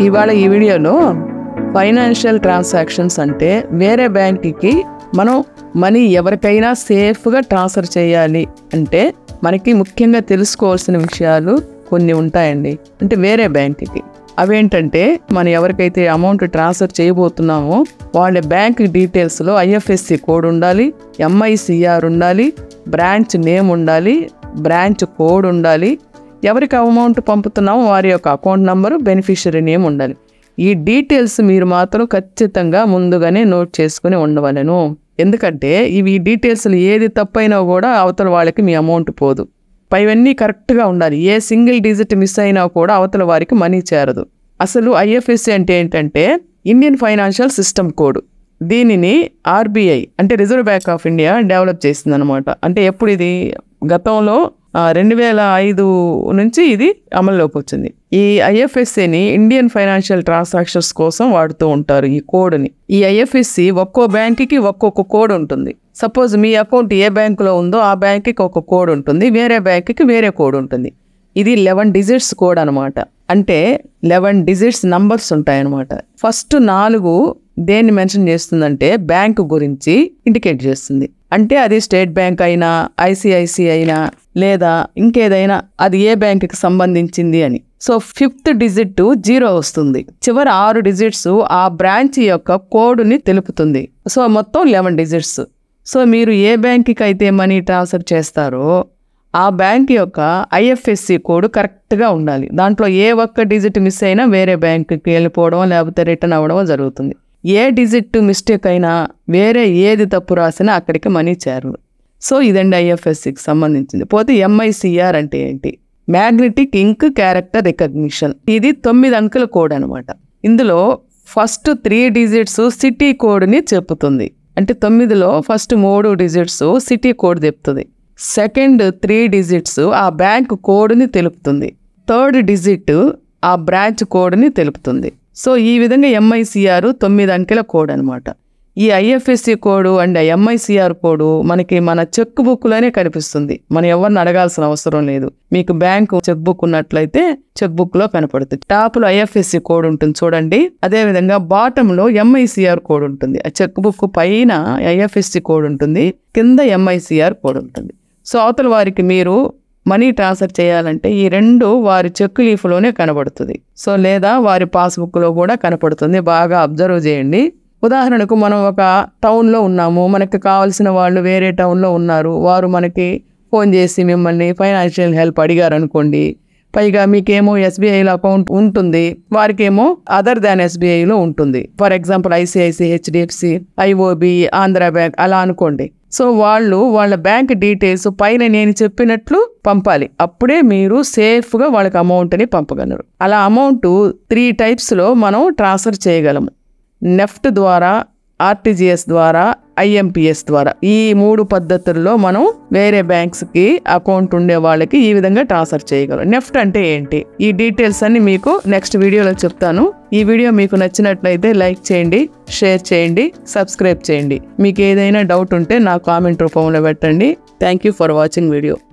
ఇవాళ ఈ వీడియోలో ఫైనాన్షియల్ ట్రాన్సాక్షన్స్ అంటే వేరే బ్యాంక్కి మనం మనీ ఎవరికైనా సేఫ్గా ట్రాన్స్ఫర్ చేయాలి అంటే మనకి ముఖ్యంగా తెలుసుకోవాల్సిన విషయాలు కొన్ని ఉంటాయండి అంటే వేరే బ్యాంక్కి అవేంటంటే మనం ఎవరికైతే అమౌంట్ ట్రాన్స్ఫర్ చేయబోతున్నామో వాళ్ళ బ్యాంక్ డీటెయిల్స్లో ఐఎఫ్ఎస్సి కోడ్ ఉండాలి ఎంఐసిఆర్ ఉండాలి బ్రాంచ్ నేమ్ ఉండాలి బ్రాంచ్ కోడ్ ఉండాలి ఎవరికి అమౌంట్ పంపుతున్నామో వారి యొక్క అకౌంట్ నంబరు బెనిఫిషియరీ నేమ్ ఉండాలి ఈ డీటెయిల్స్ మీరు మాత్రం ఖచ్చితంగా ముందుగానే నోట్ చేసుకుని ఉండవలను ఎందుకంటే ఇవి ఈ డీటెయిల్స్లో ఏది తప్పైనా కూడా అవతల వాళ్ళకి మీ అమౌంట్ పోదు పైవన్నీ కరెక్ట్గా ఉండాలి ఏ సింగిల్ డిజిట్ మిస్ అయినా కూడా అవతల వారికి మనీ చేరదు అసలు ఐఎఫ్ఎస్సి అంటే ఏంటంటే ఇండియన్ ఫైనాన్షియల్ సిస్టమ్ కోడ్ దీనిని ఆర్బీఐ అంటే reserve bank of India develop చేసింది అనమాట అంటే ఎప్పుడు ఇది గతంలో రెండు వేల ఐదు నుంచి ఇది అమల్లోకి వచ్చింది ఈ ఐఎఫ్ఎస్సిని ఇండియన్ ఫైనాన్షియల్ ట్రాన్సాక్షన్స్ కోసం వాడుతూ ఉంటారు ఈ కోడ్ని ఈ ఐఎఫ్ఎస్సి ఒక్కో బ్యాంక్కి ఒక్కొక్క కోడ్ ఉంటుంది సపోజ్ మీ అకౌంట్ ఏ బ్యాంకులో ఉందో ఆ బ్యాంక్కి ఒక కోడ్ ఉంటుంది వేరే బ్యాంక్కి వేరే కోడ్ ఉంటుంది ఇది లెవెన్ డిజిట్స్ కోడ్ అనమాట అంటే లెవెన్ డిజిట్స్ నంబర్స్ ఉంటాయన్నమాట ఫస్ట్ నాలుగు దేన్ని మెన్షన్ చేస్తుందంటే బ్యాంక్ గురించి ఇండికేట్ చేస్తుంది అంటే అది స్టేట్ బ్యాంక్ అయినా ఐసిఐసి అయినా లేదా ఇంకేదైనా అది ఏ బ్యాంక్కి సంబంధించింది అని సో ఫిఫ్త్ డిజిట్ జీరో వస్తుంది చివరి ఆరు డిజిట్స్ ఆ బ్రాంచ్ యొక్క కోడ్ని తెలుపుతుంది సో మొత్తం లెవెన్ డిజిట్స్ సో మీరు ఏ బ్యాంక్కి అయితే మనీ ట్రాన్స్ఫర్ చేస్తారో ఆ బ్యాంక్ యొక్క ఐఎఫ్ఎస్సి కోడ్ కరెక్ట్గా ఉండాలి దాంట్లో ఏ ఒక్క డిజిట్ మిస్ అయినా వేరే బ్యాంకుకి వెళ్ళిపోవడం లేకపోతే రిటర్న్ అవ్వడం జరుగుతుంది ఏ డిజిట్ మిస్టేక్ అయినా వేరే ఏది తప్పు రాసినా అక్కడికి మనీ చేరదు సో ఇదండి ఐఎఫ్ఎస్సికి సంబంధించింది పోతే ఎంఐసిఆర్ అంటే ఏంటి మ్యాగ్నెటిక్ ఇంక్ క్యారెక్టర్ రికగ్నిషన్ ఇది తొమ్మిది అంకెల కోడ్ అనమాట ఇందులో ఫస్ట్ త్రీ డిజిట్స్ సిటీ కోడ్ని చెప్పుతుంది అంటే తొమ్మిదిలో ఫస్ట్ మూడు డిజిట్స్ సిటీ కోడ్ చెప్తుంది సెకండ్ త్రీ డిజిట్స్ ఆ బ్యాంక్ కోడ్ని తెలుపుతుంది థర్డ్ డిజిట్ ఆ బ్రాంచ్ కోడ్ని తెలుపుతుంది సో ఈ విధంగా ఎంఐసిఆర్ తొమ్మిది అంకెల కోడ్ అనమాట ఈ IFSC code and MICR code మనకి మన చెక్ బుక్లోనే కనిపిస్తుంది మనం ఎవరిని అడగాల్సిన అవసరం లేదు మీకు బ్యాంకు చెక్ బుక్ ఉన్నట్లయితే చెక్ బుక్ లో కనపడుతుంది టాప్ లో ఐఎఫ్ఎస్సి కోడ్ ఉంటుంది చూడండి అదే విధంగా బాటమ్ లో ఎంఐసిఆర్ కోడ్ ఉంటుంది ఆ చెక్ బుక్ పైన ఐఎఫ్ఎస్సి కోడ్ ఉంటుంది కింద ఎంఐసిఆర్ కోడ్ ఉంటుంది సో అవతల వారికి మీరు మనీ ట్రాన్స్ఫర్ చేయాలంటే ఈ రెండు వారి చెక్ లీఫ్లోనే కనబడుతుంది సో లేదా వారి పాస్బుక్లో కూడా కనపడుతుంది బాగా అబ్జర్వ్ చేయండి ఉదాహరణకు మనం ఒక టౌన్లో ఉన్నాము మనకి కావాల్సిన వాళ్ళు వేరే టౌన్లో ఉన్నారు వారు మనకి ఫోన్ చేసి మిమ్మల్ని ఫైనాన్షియల్ హెల్ప్ అడిగారు అనుకోండి పైగా మీకేమో ఎస్బీఐలో అకౌంట్ ఉంటుంది వారికేమో అదర్ దాన్ ఎస్బీఐలో ఉంటుంది for example ICICI HDFC IOB Andhra bank అలా అనుకోండి సో వాళ్ళు వాళ్ళ బ్యాంక్ డీటెయిల్స్ పైన నేను చెప్పినట్లు పంపాలి అప్పుడే మీరు సేఫ్గా వాళ్ళకి అమౌంట్ని పంపగలరు అలా అమౌంట్ త్రీ టైప్స్లో మనం ట్రాన్స్ఫర్ చేయగలము నెఫ్ట్ ద్వారా ఆర్టీజీఎస్ ద్వారా ఐఎంపిఎస్ ద్వారా ఈ మూడు పద్ధతుల్లో మనం వేరే బ్యాంక్స్కి అకౌంట్ ఉండే వాళ్ళకి ఈ విధంగా ట్రాన్స్ఫర్ చేయగలం నెఫ్ట్ అంటే ఏంటి ఈ డీటెయిల్స్ అన్ని మీకు నెక్స్ట్ వీడియోలో చెప్తాను ఈ వీడియో మీకు నచ్చినట్లయితే లైక్ చేయండి షేర్ చేయండి సబ్స్క్రైబ్ చేయండి మీకు ఏదైనా డౌట్ ఉంటే నా కామెంట్ రూపంలో పెట్టండి thank you for watching video